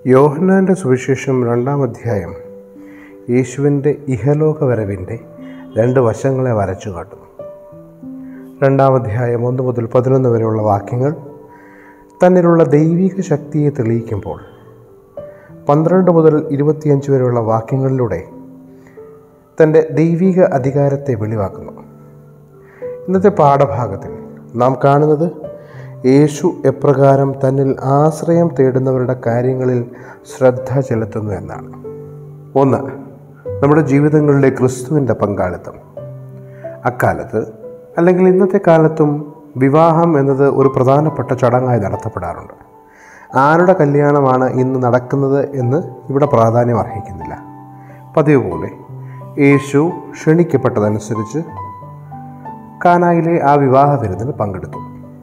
യോഹന്നാൻ്റെ സുവിശേഷം രണ്ടാം അധ്യായം യേശുവിൻ്റെ ഇഹലോക വരവിൻ്റെ രണ്ട് വശങ്ങളെ വരച്ചു കാട്ടുന്നു രണ്ടാം അധ്യായം ഒന്ന് മുതൽ പതിനൊന്ന് വരെയുള്ള വാക്യങ്ങൾ തന്നിലുള്ള ദൈവിക ശക്തിയെ തെളിയിക്കുമ്പോൾ പന്ത്രണ്ട് മുതൽ ഇരുപത്തിയഞ്ച് വരെയുള്ള വാക്യങ്ങളിലൂടെ തൻ്റെ ദൈവിക അധികാരത്തെ വെളിവാക്കുന്നു ഇന്നത്തെ പാഠഭാഗത്തിൽ നാം കാണുന്നത് യേശു എപ്രകാരം തന്നിൽ ആശ്രയം തേടുന്നവരുടെ കാര്യങ്ങളിൽ ശ്രദ്ധ ചെലുത്തുന്നു എന്നാണ് ഒന്ന് നമ്മുടെ ജീവിതങ്ങളിലെ ക്രിസ്തുവിൻ്റെ പങ്കാളിത്തം അക്കാലത്ത് അല്ലെങ്കിൽ ഇന്നത്തെ കാലത്തും വിവാഹം എന്നത് ഒരു പ്രധാനപ്പെട്ട ചടങ്ങായി നടത്തപ്പെടാറുണ്ട് ആരുടെ കല്യാണമാണ് ഇന്ന് നടക്കുന്നത് എന്ന് ഇവിടെ പ്രാധാന്യം അർഹിക്കുന്നില്ല പതിവ് പോലെ യേശു ക്ഷണിക്കപ്പെട്ടതനുസരിച്ച് കാനായിലെ ആ വിവാഹ വിരുന്നിൽ പങ്കെടുത്തു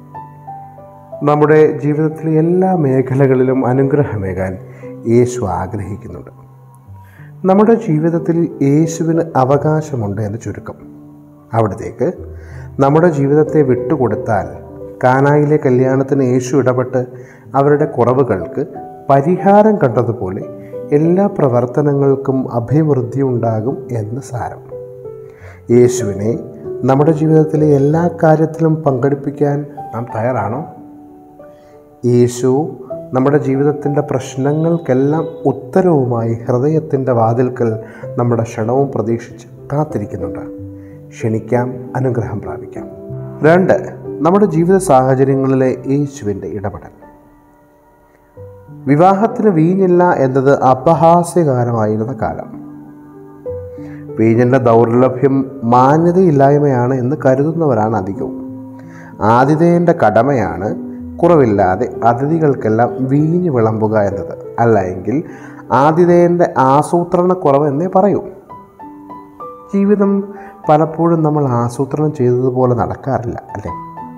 നമ്മുടെ ജീവിതത്തിലെ എല്ലാ മേഖലകളിലും അനുഗ്രഹമേകാൻ യേശു ആഗ്രഹിക്കുന്നുണ്ട് നമ്മുടെ ജീവിതത്തിൽ യേശുവിന് അവകാശമുണ്ട് എന്ന് ചുരുക്കം അവിടത്തേക്ക് നമ്മുടെ ജീവിതത്തെ വിട്ടുകൊടുത്താൽ കാനായിലെ കല്യാണത്തിന് യേശു ഇടപെട്ട് അവരുടെ കുറവുകൾക്ക് പരിഹാരം കണ്ടതുപോലെ എല്ലാ പ്രവർത്തനങ്ങൾക്കും അഭിവൃദ്ധി ഉണ്ടാകും എന്ന് സാരം യേശുവിനെ നമ്മുടെ ജീവിതത്തിലെ എല്ലാ കാര്യത്തിലും പങ്കെടുപ്പിക്കാൻ നാം തയ്യാറാണോ യേശു നമ്മുടെ ജീവിതത്തിൻ്റെ പ്രശ്നങ്ങൾക്കെല്ലാം ഉത്തരവുമായി ഹൃദയത്തിൻ്റെ വാതിൽക്കൽ നമ്മുടെ ക്ഷണവും പ്രതീക്ഷിച്ച് കാത്തിരിക്കുന്നുണ്ട് ക്ഷണിക്കാം അനുഗ്രഹം പ്രാപിക്കാം രണ്ട് നമ്മുടെ ജീവിത സാഹചര്യങ്ങളിലെ യേശുവിൻ്റെ ഇടപെടൽ വിവാഹത്തിന് വീഞ്ഞില്ല എന്നത് അപഹാസ്യകാരമായിരുന്ന കാലം വീഞ്ഞിൻ്റെ ദൗർലഭ്യം മാന്യതയില്ലായ്മയാണ് എന്ന് കരുതുന്നവരാണ് അധികവും ആതിഥേയൻ്റെ കടമയാണ് കുറവില്ലാതെ അതിഥികൾക്കെല്ലാം വീഞ്ഞ് വിളമ്പുക എന്നത് അല്ല എങ്കിൽ ആതിഥേയൻ്റെ ആസൂത്രണക്കുറവ് എന്നേ പറയൂ ജീവിതം പലപ്പോഴും നമ്മൾ ആസൂത്രണം ചെയ്തതുപോലെ നടക്കാറില്ല അല്ലേ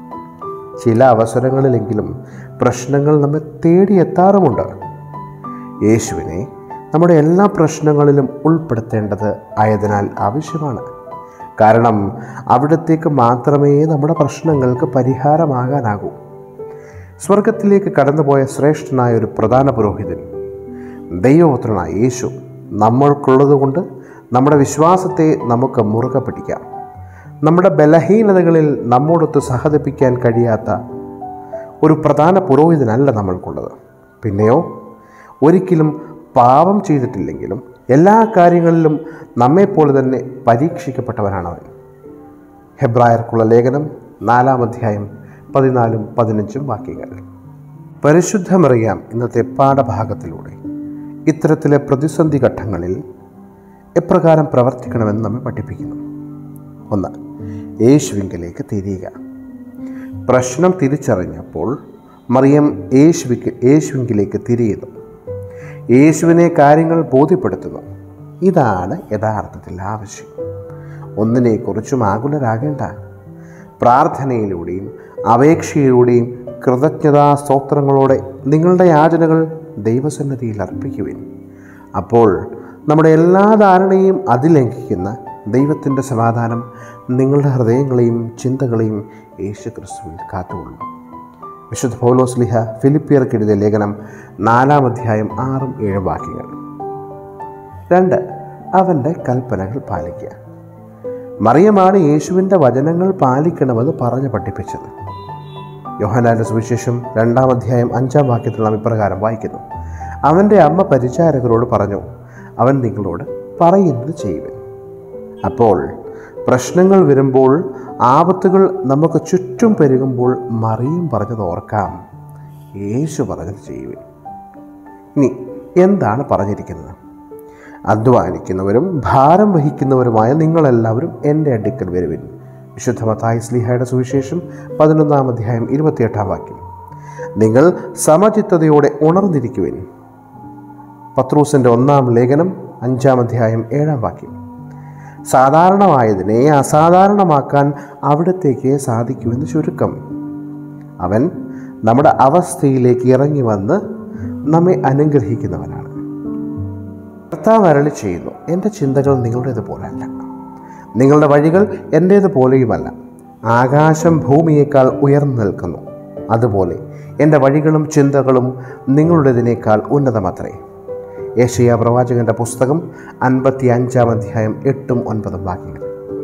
ചില അവസരങ്ങളിലെങ്കിലും പ്രശ്നങ്ങൾ നമ്മെ തേടിയെത്താറുമുണ്ട് യേശുവിനെ നമ്മുടെ എല്ലാ പ്രശ്നങ്ങളിലും ഉൾപ്പെടുത്തേണ്ടത് ആയതിനാൽ ആവശ്യമാണ് കാരണം അവിടത്തേക്ക് മാത്രമേ നമ്മുടെ പ്രശ്നങ്ങൾക്ക് പരിഹാരമാകാനാകൂ സ്വർഗത്തിലേക്ക് കടന്നുപോയ ശ്രേഷ്ഠനായ ഒരു പ്രധാന പുരോഹിതൻ ദൈവപുത്രനായ യേശു നമ്മൾക്കുള്ളതുകൊണ്ട് നമ്മുടെ വിശ്വാസത്തെ നമുക്ക് മുറുകെ പിടിക്കാം നമ്മുടെ ബലഹീനതകളിൽ നമ്മോടൊത്ത് സഹതപിക്കാൻ കഴിയാത്ത ഒരു പ്രധാന പുരോഹിതനല്ല നമ്മൾക്കുള്ളത് പിന്നെയോ ഒരിക്കലും പാപം ചെയ്തിട്ടില്ലെങ്കിലും എല്ലാ കാര്യങ്ങളിലും നമ്മെപ്പോലെ തന്നെ പരീക്ഷിക്കപ്പെട്ടവനാണവൻ ഹെബ്രായർക്കുള്ള ലേഖനം നാലാം അധ്യായം പതിനാലും പതിനഞ്ചും വാക്യങ്ങൾ പരിശുദ്ധമറിയാം ഇന്നത്തെ പാഠഭാഗത്തിലൂടെ ഇത്തരത്തിലെ പ്രതിസന്ധി ഘട്ടങ്ങളിൽ എപ്രകാരം പ്രവർത്തിക്കണമെന്ന് നമ്മെ പഠിപ്പിക്കുന്നു ഒന്ന് യേശുവിങ്കലേക്ക് തിരിയുക പ്രശ്നം തിരിച്ചറിഞ്ഞപ്പോൾ മറിയം യേശുവിക്ക് യേശുവിങ്കിലേക്ക് തിരിയുന്നു യേശുവിനെ കാര്യങ്ങൾ ബോധ്യപ്പെടുത്തുന്നു ഇതാണ് യഥാർത്ഥത്തിൽ ആവശ്യം ഒന്നിനെക്കുറിച്ചും ആകുലരാകേണ്ട പ്രാർത്ഥനയിലൂടെയും അപേക്ഷയിലൂടെയും കൃതജ്ഞതാ സ്തോത്രങ്ങളോടെ നിങ്ങളുടെ യാചനകൾ ദൈവസന്നിധിയിൽ അർപ്പിക്കുവിൻ അപ്പോൾ നമ്മുടെ എല്ലാ ധാരണയും അതിലംഘിക്കുന്ന ദൈവത്തിൻ്റെ സമാധാനം നിങ്ങളുടെ ഹൃദയങ്ങളെയും ചിന്തകളെയും യേശു ക്രിസ്തുവിൽ കാത്തുകൊള്ളും വിശുദ്ധ പൗലോസ് ലിഹ ഫിലിപ്പിയർക്കെഴുതിയ ലേഖനം നാലാം അധ്യായം ആറും ഏഴും വാക്യങ്ങൾ രണ്ട് അവൻ്റെ കൽപ്പനകൾ പാലിക്കുക മറിയമാണ് യേശുവിൻ്റെ വചനങ്ങൾ പാലിക്കണമെന്ന് പറഞ്ഞ് പഠിപ്പിച്ചത് യോഹനാന്റെ സുവിശേഷം രണ്ടാം അധ്യായം അഞ്ചാം വാക്യത്തിൽ നാം ഇപ്രകാരം വായിക്കുന്നു അവൻ്റെ അമ്മ പരിചാരകരോട് പറഞ്ഞു അവൻ നിങ്ങളോട് പറയുന്നത് ചെയ്യുവൻ അപ്പോൾ പ്രശ്നങ്ങൾ വരുമ്പോൾ ആപത്തുകൾ നമുക്ക് ചുറ്റും പെരുകുമ്പോൾ മറിയും പറഞ്ഞത് ഓർക്കാം യേശു പറഞ്ഞത് ചെയ്യുവൻ ഇനി എന്താണ് പറഞ്ഞിരിക്കുന്നത് അധ്വാനിക്കുന്നവരും ഭാരം വഹിക്കുന്നവരുമായ നിങ്ങളെല്ലാവരും എൻ്റെ അടുക്കൽ വരുവിൻ വിശുദ്ധ മത്തായി സ്ലിഹയുടെ സുവിശേഷം പതിനൊന്നാം അധ്യായം ഇരുപത്തിയെട്ടാം വാക്യം നിങ്ങൾ സമചിത്തതയോടെ ഉണർന്നിരിക്കുവിൻ പത്രൂസിൻ്റെ ഒന്നാം ലേഖനം അഞ്ചാം അധ്യായം ഏഴാം വാക്യം സാധാരണമായതിനെ അസാധാരണമാക്കാൻ അവിടത്തേക്ക് സാധിക്കുമെന്ന് ചുരുക്കം അവൻ നമ്മുടെ അവസ്ഥയിലേക്ക് ഇറങ്ങി വന്ന് നമ്മെ അനുഗ്രഹിക്കുന്നവനാണ് കർത്താവ് അരളി ചെയ്യുന്നു എൻ്റെ ചിന്തകൾ നിങ്ങളുടേത് പോലല്ല നിങ്ങളുടെ വഴികൾ എൻ്റേത് പോലെയുമല്ല ആകാശം ഭൂമിയേക്കാൾ ഉയർന്നു നിൽക്കുന്നു അതുപോലെ എൻ്റെ വഴികളും ചിന്തകളും നിങ്ങളുടേതിനേക്കാൾ ഉന്നതമത്രേ ഏഷ്യ പ്രവാചകന്റെ പുസ്തകം അൻപത്തി അഞ്ചാം അധ്യായം എട്ടും ഒൻപതും വാക്യങ്ങൾ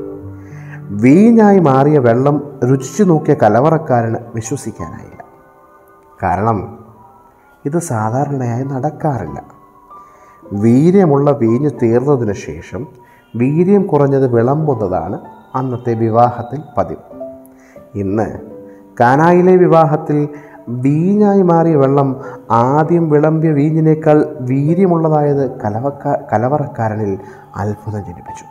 വീഞ്ഞായി മാറിയ വെള്ളം രുചിച്ചു നോക്കിയ കലവറക്കാരന് വിശ്വസിക്കാനായില്ല കാരണം ഇത് സാധാരണയായി നടക്കാറില്ല വീര്യമുള്ള വീഞ്ഞ് തീർന്നതിന് ശേഷം വീര്യം കുറഞ്ഞത് വിളമ്പുന്നതാണ് അന്നത്തെ വിവാഹത്തിൽ പതിവ് ഇന്ന് കാനായിലെ വിവാഹത്തിൽ വീഞ്ഞായി മാറിയ വെള്ളം ആദ്യം വിളമ്പിയ വീഞ്ഞിനേക്കാൾ വീര്യമുള്ളതായത് കലവക്ക കലവറക്കാരനിൽ അത്ഭുതം ജനിപ്പിച്ചു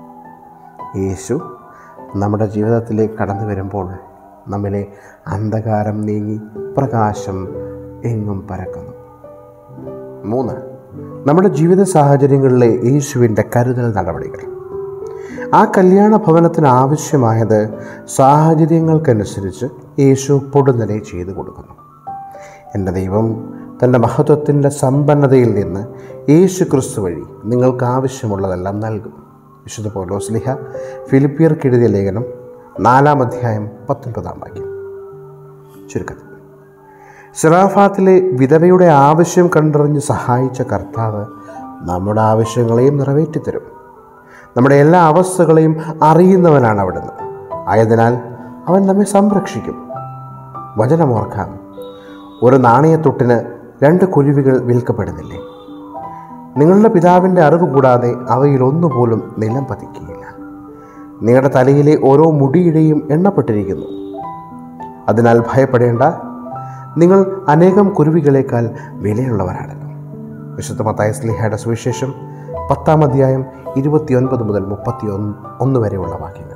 യേശു നമ്മുടെ ജീവിതത്തിലേക്ക് കടന്നു വരുമ്പോൾ നമ്മിലെ അന്ധകാരം നീങ്ങി പ്രകാശം എങ്ങും പരക്കുന്നു മൂന്ന് നമ്മുടെ ജീവിത സാഹചര്യങ്ങളിലെ യേശുവിൻ്റെ കരുതൽ നടപടികൾ ആ കല്യാണ ഭവനത്തിന് ആവശ്യമായത് സാഹചര്യങ്ങൾക്കനുസരിച്ച് യേശു പൊടുന്നനെ ചെയ്തു കൊടുക്കുന്നു എൻ്റെ ദൈവം തൻ്റെ മഹത്വത്തിൻ്റെ സമ്പന്നതയിൽ നിന്ന് യേശു ക്രിസ്തു വഴി നിങ്ങൾക്ക് ആവശ്യമുള്ളതെല്ലാം നൽകും വിശുദ്ധ പൗലോസ്ലിഹ ഫിലിപ്പിയർക്കെഴുതിയ ലേഖനം നാലാം അധ്യായം പത്തൊൻപതാം വാക്യം ചുരുക്കത്തിൽ സിറാഫാത്തിലെ വിധവയുടെ ആവശ്യം കണ്ടറിഞ്ഞ് സഹായിച്ച കർത്താവ് നമ്മുടെ ആവശ്യങ്ങളെയും നിറവേറ്റിത്തരും നമ്മുടെ എല്ലാ അവസ്ഥകളെയും അറിയുന്നവനാണ് അവിടുന്ന് ആയതിനാൽ അവൻ നമ്മെ സംരക്ഷിക്കും വചനമോർക്കാം ഒരു നാണയത്തൊട്ടിന് രണ്ട് കുരുവികൾ വിൽക്കപ്പെടുന്നില്ലേ നിങ്ങളുടെ പിതാവിൻ്റെ അറിവ് കൂടാതെ അവയിൽ ഒന്നുപോലും നിലം പതിക്കുകയില്ല നിങ്ങളുടെ തലയിലെ ഓരോ മുടിയുടെയും എണ്ണപ്പെട്ടിരിക്കുന്നു അതിനാൽ ഭയപ്പെടേണ്ട നിങ്ങൾ അനേകം കുരുവികളേക്കാൾ വിലയുള്ളവരാണല്ലോ വിശുദ്ധ മത്തായ സ്ലിഹയുടെ സുവിശേഷം പത്താം അധ്യായം ഇരുപത്തിയൊൻപത് മുതൽ മുപ്പത്തി ഒന്ന് ഒന്ന് വരെയുള്ള വാക്യങ്ങൾ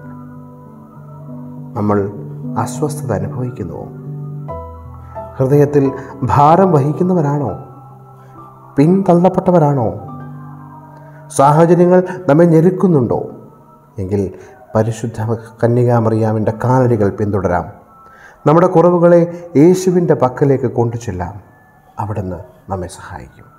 നമ്മൾ അസ്വസ്ഥത അനുഭവിക്കുന്നുവോ ഹൃദയത്തിൽ ഭാരം വഹിക്കുന്നവരാണോ പിന്തള്ളപ്പെട്ടവരാണോ സാഹചര്യങ്ങൾ നമ്മെ ഞെരുക്കുന്നുണ്ടോ എങ്കിൽ പരിശുദ്ധ കന്യകാമറിയാമിൻ്റെ കാലടികൾ പിന്തുടരാം നമ്മുടെ കുറവുകളെ യേശുവിൻ്റെ പക്കലേക്ക് കൊണ്ടുചെല്ലാം അവിടുന്ന് നമ്മെ സഹായിക്കും